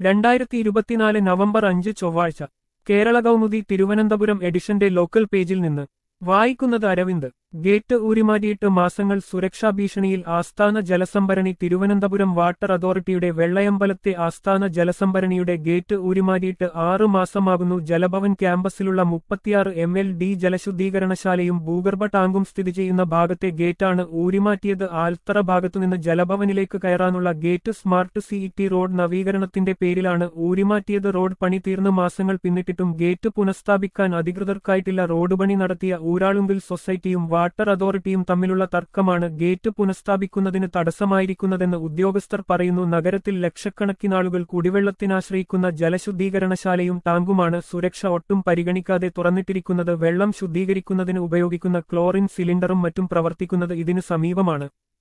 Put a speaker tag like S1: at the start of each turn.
S1: രണ്ടായിരത്തി ഇരുപത്തിനാല് നവംബർ അഞ്ച് ചൊവ്വാഴ്ച കേരള കൗമുദി തിരുവനന്തപുരം എഡിഷന്റെ ലോക്കൽ പേജിൽ നിന്ന് വായിക്കുന്നത് അരവിന്ദ് ഗേറ്റ് ഊരിമാറ്റിയിട്ട് മാസങ്ങൾ സുരക്ഷാ ഭീഷണിയിൽ ആസ്ഥാന ജലസംഭരണി തിരുവനന്തപുരം വാട്ടർ അതോറിറ്റിയുടെ വെള്ളയമ്പലത്തെ ആസ്ഥാന ജലസംഭരണിയുടെ ഗേറ്റ് ഊരിമാറ്റിയിട്ട് ആറു മാസമാകുന്നു ജലഭവൻ ക്യാമ്പസിലുള്ള മുപ്പത്തിയാറ് എം എൽ ഡി ജലശുദ്ധീകരണശാലയും ഭൂഗർഭ ടാങ്കും സ്ഥിതി ചെയ്യുന്ന ഭാഗത്തെ ഗേറ്റാണ് ഊരിമാറ്റിയത് ആൽത്തറ ഭാഗത്തുനിന്ന് ജലഭവനിലേക്ക് കയറാനുള്ള ഗേറ്റ് സ്മാർട്ട് സിഇടി റോഡ് നവീകരണത്തിന്റെ പേരിലാണ് ഊരിമാറ്റിയത് റോഡ് പണി തീർന്ന് മാസങ്ങൾ പിന്നിട്ടിട്ടും ഗേറ്റ് പുനഃസ്ഥാപിക്കാൻ അധികൃതർക്കായിട്ടില്ല റോഡ് പണി നടത്തിയ ഊരാളുമ്പിൽ സൊസൈറ്റിയും വാട്ടർ അതോറിറ്റിയും തമ്മിലുള്ള തർക്കമാണ് ഗേറ്റ് പുനഃസ്ഥാപിക്കുന്നതിന് തടസ്സമായിരിക്കുന്നതെന്ന് ഉദ്യോഗസ്ഥർ പറയുന്നു നഗരത്തിൽ ലക്ഷക്കണക്കിനാളുകൾ കുടിവെള്ളത്തിനാശ്രയിക്കുന്ന ജലശുദ്ധീകരണശാലയും ടാങ്കുമാണ് സുരക്ഷ ഒട്ടും പരിഗണിക്കാതെ തുറന്നിട്ടിരിക്കുന്നത് വെള്ളം ശുദ്ധീകരിക്കുന്നതിന് ഉപയോഗിക്കുന്ന ക്ലോറിൻ സിലിണ്ടറും മറ്റും പ്രവർത്തിക്കുന്നത് ഇതിനു സമീപമാണ്